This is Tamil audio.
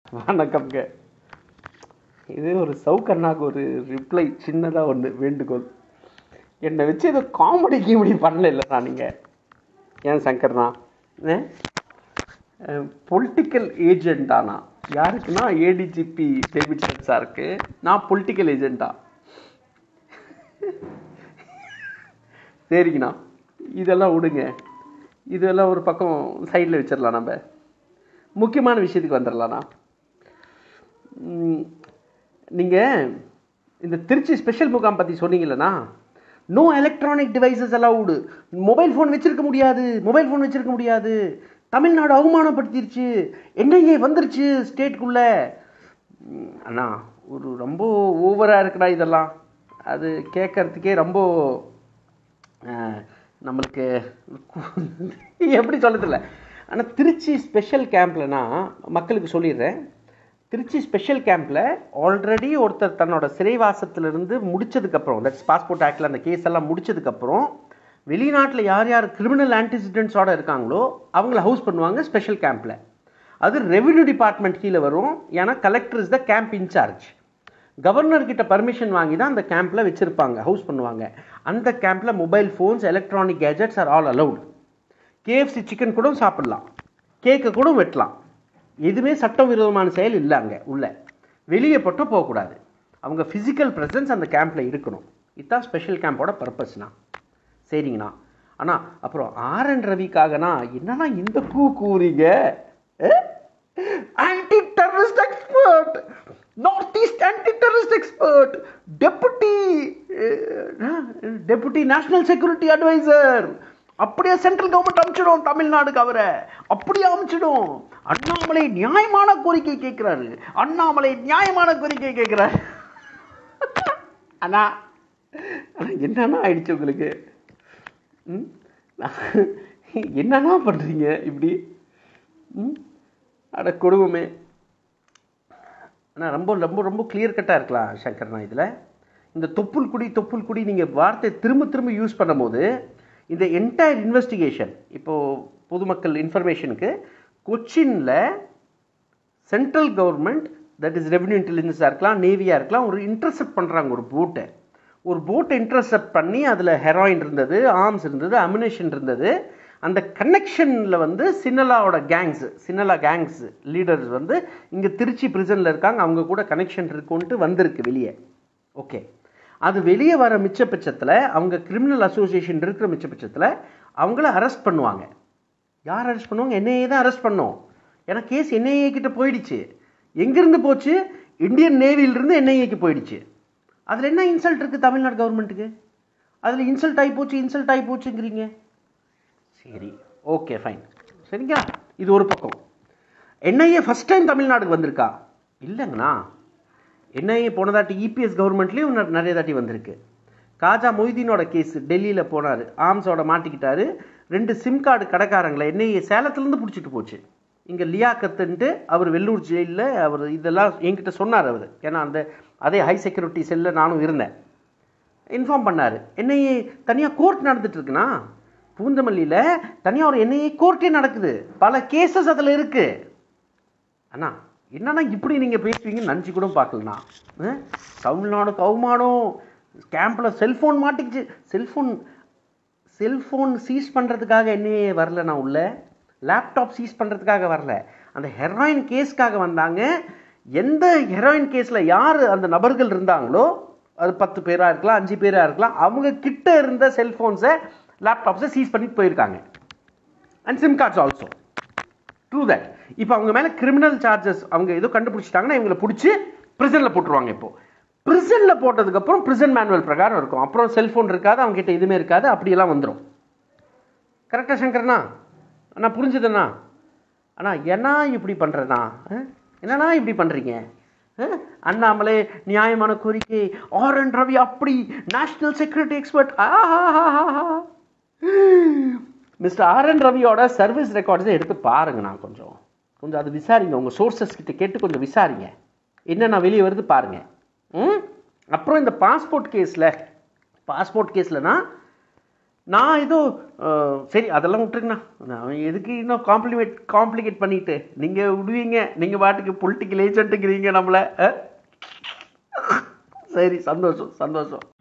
வணக்கம்ங்க இது ஒரு சவுக்கண்ணாக்கு ஒரு ரிப்ளை சின்னதாக ஒன்று வேண்டுகோள் என்னை வச்சு ஏதோ காமெடி கீமெடி பண்ணல இல்லைண்ணா நீங்கள் ஏன் சங்கர்ண்ணா பொலிட்டிக்கல் ஏஜெண்டானா யாருக்குன்னா ஏடிஜிபி டேவிட் சாருக்கு நான் பொலிட்டிக்கல் ஏஜெண்டா சரிங்கண்ணா இதெல்லாம் விடுங்க இதெல்லாம் ஒரு பக்கம் சைடில் வச்சிடலாம் நம்ம முக்கியமான விஷயத்துக்கு வந்துடலாண்ணா நீங்கள் இந்த திருச்சி ஸ்பெஷல் முகாம் பற்றி சொன்னீங்களண்ணா no electronic devices allowed mobile phone வச்சிருக்க முடியாது மொபைல் ஃபோன் வச்சிருக்க முடியாது தமிழ்நாடு அவமானப்படுத்திருச்சு என்ஐஏ வந்துருச்சு ஸ்டேட்குள்ளே அண்ணா ஒரு ரொம்ப ஓவராக இருக்குடா இதெல்லாம் அது கேட்கறதுக்கே ரொம்ப அஹ், நம்மளுக்கு எப்படி சொல்லுதில்ல ஆனால் திருச்சி ஸ்பெஷல் கேம்ப்லனா மக்களுக்கு சொல்லிடுறேன் திருச்சி ஸ்பெஷல் கேம்பில் ஆல்ரெடி ஒருத்தர் தன்னோட சிறைவாசத்திலிருந்து முடிச்சதுக்கப்புறம் தட்ஸ் பாஸ்போர்ட் ஆக்டில் அந்த கேஸ் எல்லாம் முடிச்சதுக்கப்புறம் வெளிநாட்டில் யார் யார் கிரிமினல் ஆன்டிசிடென்ட்ஸோட இருக்காங்களோ அவங்கள ஹவுஸ் பண்ணுவாங்க ஸ்பெஷல் கேம்பில் அது ரெவென்யூ டிபார்ட்மெண்ட் கீழே வரும் ஏன்னா collector is the camp incharge governor கிட்ட பர்மிஷன் வாங்கி தான் அந்த கேம்பில் வச்சுருப்பாங்க ஹவுஸ் பண்ணுவாங்க அந்த கேம்பில் mobile phones electronic gadgets are all allowed KFC chicken கூட சாப்பிடலாம் கேக்கை கூட வெட்டலாம் எதுவுமே சட்டவிரோதமான செயல் இல்லை அங்கே உள்ள வெளியே பட்டும் போகக்கூடாது அவங்க ஃபிசிக்கல் ப்ரெசன்ஸ் அந்த கேம்பில் இருக்கணும் இதுதான் ஸ்பெஷல் கேம்போட பர்பஸ்னா சரிங்கண்ணா அண்ணா அப்புறம் ஆர் என் ரவிக்காகண்ணா என்னண்ணா இந்த கூ கூறீங்க anti terrorist expert north east anti terrorist expert deputy deputy national security advisor அப்படியே சென்ட்ரல் கவர்மெண்ட் அமைச்சிடும் தமிழ்நாடுக்கு அவரை அப்படியே அமைச்சிடும் அண்ணாமலை நியாயமான கோரிக்கை கேட்கிறாரு அண்ணாமலை நியாயமான கோரிக்கை கேட்கிறாரு அண்ணா அண்ணா, என்னண்ணா ஆயிடுச்சு உங்களுக்கு ம்? என்னண்ணா பண்றீங்க இப்படி ம்? அட குடும்பமே ஆனால் ரொம்ப ரொம்ப ரொம்ப கிளியர் கட்டாக இருக்கலாம் சங்கர்ண்ணா இதில் இந்த தொப்புள் குடி தொப்புள் குடி நீங்கள் வார்த்தை திரும்ப திரும்ப யூஸ் பண்ணும்போது இந்த என்டையர் இன்வெஸ்டிகேஷன் இப்போது பொதுமக்கள் இன்ஃபர்மேஷனுக்கு கொச்சினில் central government that is revenue இன்டெலிஜென்ஸாக இருக்கலாம் நேவியாக இருக்கலாம் ஒரு இன்டர்செப்ட் பண்ணுறாங்க ஒரு போட்டை ஒரு போட்டை இன்டர்செப்ட் பண்ணி அதில் ஹெராயின் இருந்தது ஆர்ம்ஸ் இருந்தது அமினேஷன் இருந்தது அந்த கனெக்ஷனில் வந்து சின்னலாவோட கேங்ஸ் சின்னலா கேங்ஸ் லீடர்ஸ் வந்து இங்கே திருச்சி பிரிசனில் இருக்காங்க அவங்க கூட கனெக்ஷன் இருக்குன்ட்டு வந்திருக்கு வெளியே ஓகே அது வெளியே வர மிச்ச பட்சத்தில் அவங்க கிரிமினல் அசோசியேஷன் இருக்கிற மிச்ச பட்சத்தில் அவங்கள அரெஸ்ட் பண்ணுவாங்க யார் அரெஸ்ட் பண்ணுவாங்க என்னையே தான் அரெஸ்ட் பண்ணோம் ஏன்னா கேஸ் என்ஐஏ கிட்ட போயிடுச்சு எங்கிருந்து போச்சு இந்தியன் நேவியிலிருந்து என்ஐஏக்கு போயிடுச்சு அதில் என்ன இன்சல்ட் இருக்குது தமிழ்நாடு கவர்மெண்ட்டுக்கு அதில் இன்சல்ட் ஆகி போச்சு இன்சல்ட் ஆகி போச்சுங்கிறீங்க சரி ஓகே ஃபைன் சரிங்களா இது ஒரு பக்கம் என்ஐஏ ஃபஸ்ட் டைம் தமிழ்நாடுக்கு வந்திருக்கா இல்லைங்கண்ணா என்ஐஏ போனதாட்டி இபிஎஸ் கவர்மெண்ட்லேயும் நிறைய தாட்டி வந்திருக்கு காஜா மொய்தீனோட கேஸ் டெல்லியில் போனார் ஆர்ம்ஸோட மாட்டிக்கிட்டாரு ரெண்டு சிம் கார்டு கடைக்காரங்களை என்ஐஏ சேலத்துலேருந்து பிடிச்சிட்டு போச்சு இங்கே லியாக்கத்துன்ட்டு அவர் வெள்ளூர் ஜெயிலில் அவர் இதெல்லாம் என்கிட்ட சொன்னார் அவர் ஏன்னா அந்த அதே ஹை செக்யூரிட்டி செல்லில் நானும் இருந்தேன் இன்ஃபார்ம் பண்ணார் என்ஐஏ தனியாக கோர்ட் நடந்துட்டு இருக்குண்ணா பூந்தமல்லியில் தனியாக ஒரு என்ஐஏ கோர்ட்டே நடக்குது பல கேசஸ் அதில் இருக்குது அண்ணா என்னண்ணா இப்படி நீங்கள் பேசுவீங்கன்னு நினச்சி கூட பார்க்கலண்ணா அஹ்? தமிழ்நாடு கவுமானம் கேம்பில் செல்ஃபோன் மாட்டிக்கிச்சு செல்ஃபோன் செல்ஃபோன் சீஸ் பண்ணுறதுக்காக என்னையே வரல நான் உள்ள லேப்டாப் சீஸ் பண்ணுறதுக்காக வரல அந்த ஹெராயின் கேஸ்க்காக வந்தாங்க எந்த ஹெராயின் கேஸில் யார் அந்த நபர்கள் இருந்தாங்களோ அது பத்து பேராக இருக்கலாம் அஞ்சு பேராக இருக்கலாம் அவங்க கிட்ட இருந்த செல்ஃபோன்ஸை லேப்டாப்ஸை சீஸ் பண்ணிட்டு போயிருக்காங்க and sim cards also through that இப்போ அவங்க மேலே கிரிமினல் சார்ஜஸ் அவங்க ஏதோ கண்டுபிடிச்சிட்டாங்கன்னா இவங்களை பிடிச்சி ப்ரிசனில் போட்டுருவாங்க இப்போ ப்ரிசனில் போட்டதுக்கப்புறம் ப்ரிசன் மேனுவல் பிரகாரம் இருக்கும் அப்புறம் செல்ஃபோன் இருக்காது அவங்க கிட்ட எதுவுமே இருக்காது அப்படியெல்லாம் வந்துடும் கரெக்டாக சங்கர்ண்ணா அண்ணா புரிஞ்சுதுண்ணா அண்ணா என்ன இப்படி பண்ணுறண்ணா என்னண்ணா இப்படி பண்ணுறீங்க அண்ணாமலை நியாயமான கோரிக்கை ஆர் என் ரவி அப்படி national security expert mister R N ரவியோட சர்வீஸ் ரெக்கார்ட்ஸை எடுத்து பாருங்க நான் கொஞ்சம் கொஞ்சம் அது விசாரிங்க உங்கள் சோர்சஸ் கிட்ட கேட்டு கொஞ்சம் விசாரிங்க என்னென்ன வெளியே வருது பாருங்க ம் அப்புறம் இந்த பாஸ்போர்ட் கேஸில் பாஸ்போர்ட் கேஸ்லனா நான் ஏதோ அஹ், சரி அதெல்லாம் விட்டுருங்கண்ணா நான் எதுக்கு இன்னும் காம்ப்ளிமேட் காம்ப்ளிகேட் பண்ணிட்டு நீங்கள் விடுவீங்க நீங்கள் பாட்டுக்கு பொலிட்டிக்கல் ஏஜென்ட்டுங்கிறீங்க நம்மளை அஹ்? சரி சந்தோஷம் சந்தோஷம்